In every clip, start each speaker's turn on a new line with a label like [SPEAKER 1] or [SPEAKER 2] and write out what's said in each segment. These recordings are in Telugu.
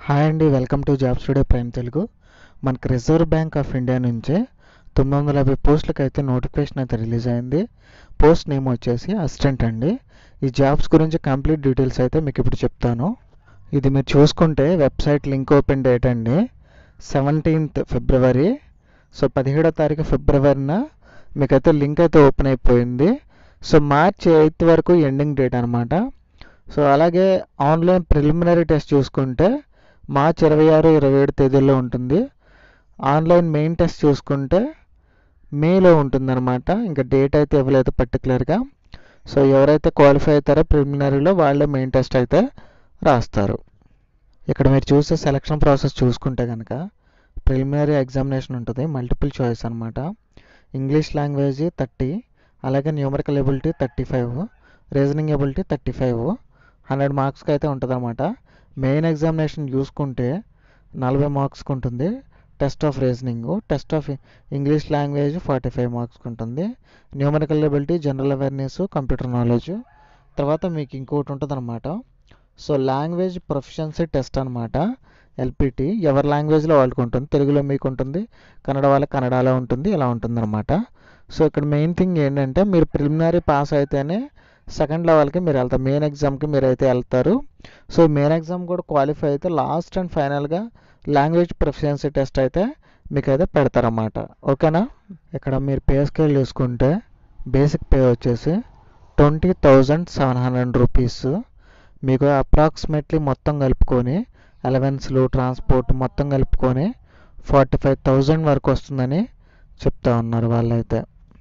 [SPEAKER 1] హాయ్ అండి welcome to job studio prime Telugu మనకి రిజర్వ్ బ్యాంక్ ఆఫ్ ఇండియా నుంచే తొమ్మిది వందల యాభై పోస్టులకు అయితే నోటిఫికేషన్ అయితే రిలీజ్ అయింది పోస్ట్ నేమ్ వచ్చేసి అసిస్టెంట్ అండి ఈ జాబ్స్ గురించి కంప్లీట్ డీటెయిల్స్ అయితే మీకు ఇప్పుడు చెప్తాను ఇది మీరు చూసుకుంటే వెబ్సైట్ లింక్ ఓపెన్ డేట్ అండి సెవెంటీన్త్ ఫిబ్రవరి సో పదిహేడో తారీఖు ఫిబ్రవరిన మీకైతే లింక్ అయితే ఓపెన్ అయిపోయింది సో మార్చ్ ఎయిత్ వరకు ఎండింగ్ డేట్ అనమాట సో అలాగే ఆన్లైన్ ప్రిలిమినరీ టెస్ట్ చూసుకుంటే మార్చ్ ఇరవై ఆరు ఇరవై ఏడు తేదీల్లో ఉంటుంది ఆన్లైన్ మెయిన్ టెస్ట్ చూసుకుంటే మేలో ఉంటుందన్నమాట ఇంకా డేట్ అయితే ఇవ్వలేదు పర్టికులర్గా సో ఎవరైతే క్వాలిఫై అవుతారో ప్రిలిమినరీలో వాళ్ళే మెయిన్ టెస్ట్ అయితే రాస్తారు ఇక్కడ మీరు చూసే సెలక్షన్ ప్రాసెస్ చూసుకుంటే కనుక ప్రిలిమినరీ ఎగ్జామినేషన్ ఉంటుంది మల్టిపుల్ చాయిస్ అనమాట ఇంగ్లీష్ లాంగ్వేజ్ థర్టీ అలాగే numerical ability thirty five reasoning ability thirty five hundred మార్క్స్కి అయితే ఉంటుంది అనమాట మెయిన్ ఎగ్జామినేషన్ చూసుకుంటే నలభై మార్క్స్కి ఉంటుంది test of reasoning test of English language forty five మార్క్స్కి ఉంటుంది numerical ability general awareness computer knowledge తర్వాత మీకు ఇంకోటి ఉంటుంది అనమాట సో లాంగ్వేజ్ ప్రొఫిషియన్సీ టెస్ట్ అనమాట ఎల్పిటి ఎవరి లాంగ్వేజ్లో వాళ్ళకి ఉంటుంది తెలుగులో మీకు ఉంటుంది కన్నడ వాళ్ళకి కన్నడలో ఉంటుంది ఇలా ఉంటుంది అనమాట సో ఇక్కడ మెయిన్ థింగ్ ఏంటంటే మీరు ప్రిలిమినరీ పాస్ అయితేనే సెకండ్ లెవెల్కి మీరు వెళ్తారు మెయిన్ ఎగ్జామ్కి మీరు అయితే వెళ్తారు సో మెయిన్ ఎగ్జామ్ కూడా క్వాలిఫై అయితే లాస్ట్ అండ్ ఫైనల్గా లాంగ్వేజ్ ప్రొఫిషియన్సీ టెస్ట్ అయితే మీకు అయితే పెడతారన్నమాట ఓకేనా ఇక్కడ మీరు పే స్కేల్ చూసుకుంటే బేసిక్ పే వచ్చేసి twenty thousand seven hundred rupees మీకు అప్రాక్సిమేట్లీ మొత్తం కలుపుకొని అలవెన్స్లు ట్రాన్స్పోర్ట్ మొత్తం కలుపుకొని ఫార్టీ ఫైవ్ థౌజండ్ వరకు వస్తుందని చెప్తా ఉన్నారు వాళ్ళైతే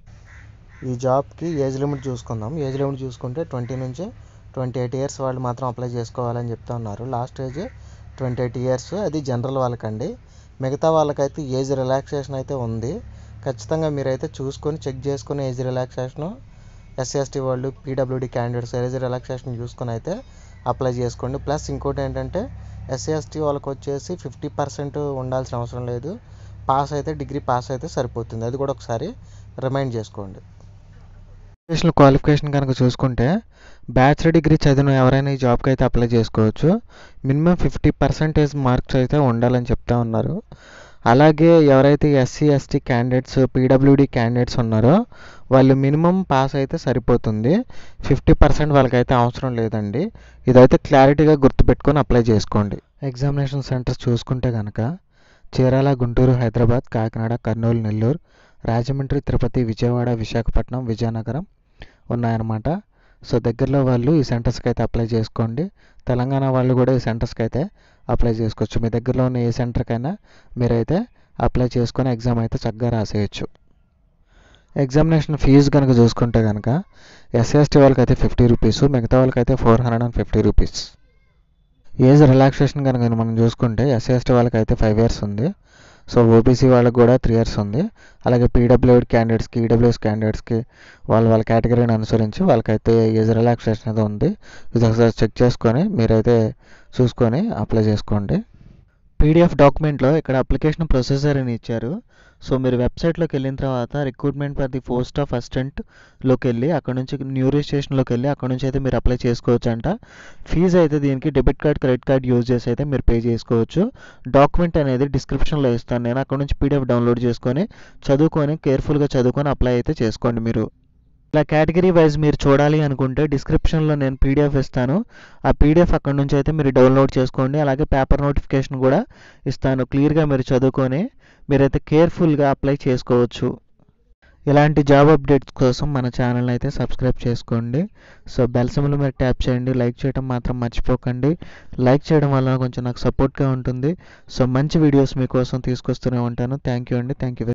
[SPEAKER 1] ఈ జాబ్కి ఏజ్ లిమిట్ చూసుకుందాం ఏజ్ లిమిట్ చూసుకుంటే ట్వంటీ నుంచి ట్వంటీ ఎయిట్ ఇయర్స్ వాళ్ళు మాత్రం అప్లై చేసుకోవాలని చెప్తా ఉన్నారు last age twenty eight years అది జనరల్ వాళ్ళకండి మిగతా వాళ్ళకైతే ఏజ్ రిలాక్సేషన్ అయితే ఉంది ఖచ్చితంగా మీరైతే చూసుకొని చెక్ చేసుకొని ఏజ్ రిలాక్సేషను ఎస్సీ ఎస్టీ వాళ్ళు పీడబ్ల్యూడి క్యాండిడేట్స్ ఏజ్ రిలాక్సేషన్ చూసుకొని అయితే అప్లై చేసుకోండి ప్లస్ ఇంకోటి ఏంటంటే ఎస్సీ ఎస్టీ వాళ్ళకి వచ్చేసి ఫిఫ్టీ పర్సెంట్ ఉండాల్సిన అవసరం లేదు పాస్ అయితే డిగ్రీ పాస్ అయితే సరిపోతుంది అది కూడా ఒకసారి రిమైండ్ చేసుకోండి ఎడ్యుకేషనల్ క్వాలిఫికేషన్ కనుక చూసుకుంటే బ్యాచిలర్ డిగ్రీ చదివిన ఎవరైనా ఈ జాబ్కి అయితే అప్లై చేసుకోవచ్చు మినిమం ఫిఫ్టీ పర్సెంటేజ్ మార్క్స్ అయితే ఉండాలని చెప్తా ఉన్నారు అలాగే ఎవరైతే SC ST candidates PWD candidates ఉన్నారో వాళ్ళు మినిమం పాస్ అయితే సరిపోతుంది ఫిఫ్టీ పర్సెంట్ వాళ్ళకైతే అవసరం లేదండి ఇదైతే క్లారిటీగా గుర్తుపెట్టుకొని అప్లై చేసుకోండి ఎగ్జామినేషన్ సెంటర్స్ చూసుకుంటే కనుక చీరాల గుంటూరు హైదరాబాద్ కాకినాడ కర్నూలు నెల్లూరు రాజమండ్రి తిరుపతి విజయవాడ విశాఖపట్నం విజయనగరం ఉన్నాయన్నమాట సో దగ్గరలో వాళ్ళు ఈ సెంటర్స్కి అయితే అప్లై చేసుకోండి తెలంగాణ వాళ్ళు కూడా ఈ సెంటర్స్కి అయితే అప్లై చేసుకోవచ్చు మీ దగ్గరలో ఉన్న ఏ సెంటర్కైనా మీరైతే అప్లై చేసుకొని ఎగ్జామ్ అయితే చక్కగా రాసేయచ్చు ఎగ్జామినేషన్ ఫీజు కనుక చూసుకుంటే కనుక ఎస్సీఎస్టీ వాళ్ళకి అయితే ఫిఫ్టీ రూపీస్ మిగతా వాళ్ళకి అయితే four hundred and fifty rupees age relaxation కనుక మనం చూసుకుంటే ఎస్సీఎస్టీ వాళ్ళకి అయితే ఫైవ్ ఇయర్స్ ఉంది సో ఓబీసీ వాళ్ళకి కూడా త్రీ ఇయర్స్ ఉంది అలాగే పీడబ్ల్యూడి క్యాండిడేట్స్కి ఈడబ్ల్యూఎస్ క్యాండిడేట్స్కి వాళ్ళ వాళ్ళ కేటగిరీని అనుసరించి వాళ్ళకైతే ఏజ్ రిలాక్సేషన్ అయితే ఉంది ఇది ఒకసారి చెక్ చేసుకొని మీరైతే చూసుకొని అప్లై చేసుకోండి పీడిఎఫ్ డాక్యుమెంట్లో ఇక్కడ అప్లికేషన్ ప్రొసెసర్ అని ఇచ్చారు సో మీరు వెబ్సైట్లోకి వెళ్ళిన తర్వాత recruitment for the post of అసిస్టెంట్లోకి వెళ్ళి అక్కడ నుంచి న్యూ రిజిస్ట్రేషన్లోకి వెళ్ళి అక్కడ నుంచి అయితే మీరు అప్లై చేసుకోవచ్చు అంట ఫీజు అయితే దీనికి debit card credit card use చేసి అయితే మీరు పే చేసుకోవచ్చు డాక్యుమెంట్ అనేది డిస్క్రిప్షన్లో ఇస్తాను నేను అక్కడ నుంచి పీడిఎఫ్ డౌన్లోడ్ చేసుకొని చదువుకొని కేర్ఫుల్గా చదువుకొని అప్లై అయితే చేసుకోండి మీరు ఇలా కేటగిరీ వైజ్ మీరు చూడాలి అనుకుంటే డిస్క్రిప్షన్లో నేను పీడిఎఫ్ ఇస్తాను ఆ పీడిఎఫ్ అక్కడ నుంచి అయితే మీరు డౌన్లోడ్ చేసుకోండి అలాగే పేపర్ నోటిఫికేషన్ కూడా ఇస్తాను క్లియర్గా మీరు చదువుకొని మీరైతే కేర్ఫుల్గా అప్లై చేసుకోవచ్చు ఇలాంటి జాబ్ అప్డేట్స్ కోసం మన ఛానల్ అయితే సబ్స్క్రైబ్ చేసుకోండి సో బెల్ సింబల్ మీరు ట్యాప్ చేయండి లైక్ చేయడం మాత్రం మర్చిపోకండి లైక్ చేయడం వల్ల కొంచెం నాకు సపోర్ట్గా ఉంటుంది సో మంచి వీడియోస్ మీకోసం తీసుకొస్తూనే ఉంటాను థ్యాంక్ యూ అండి థ్యాంక్ యూ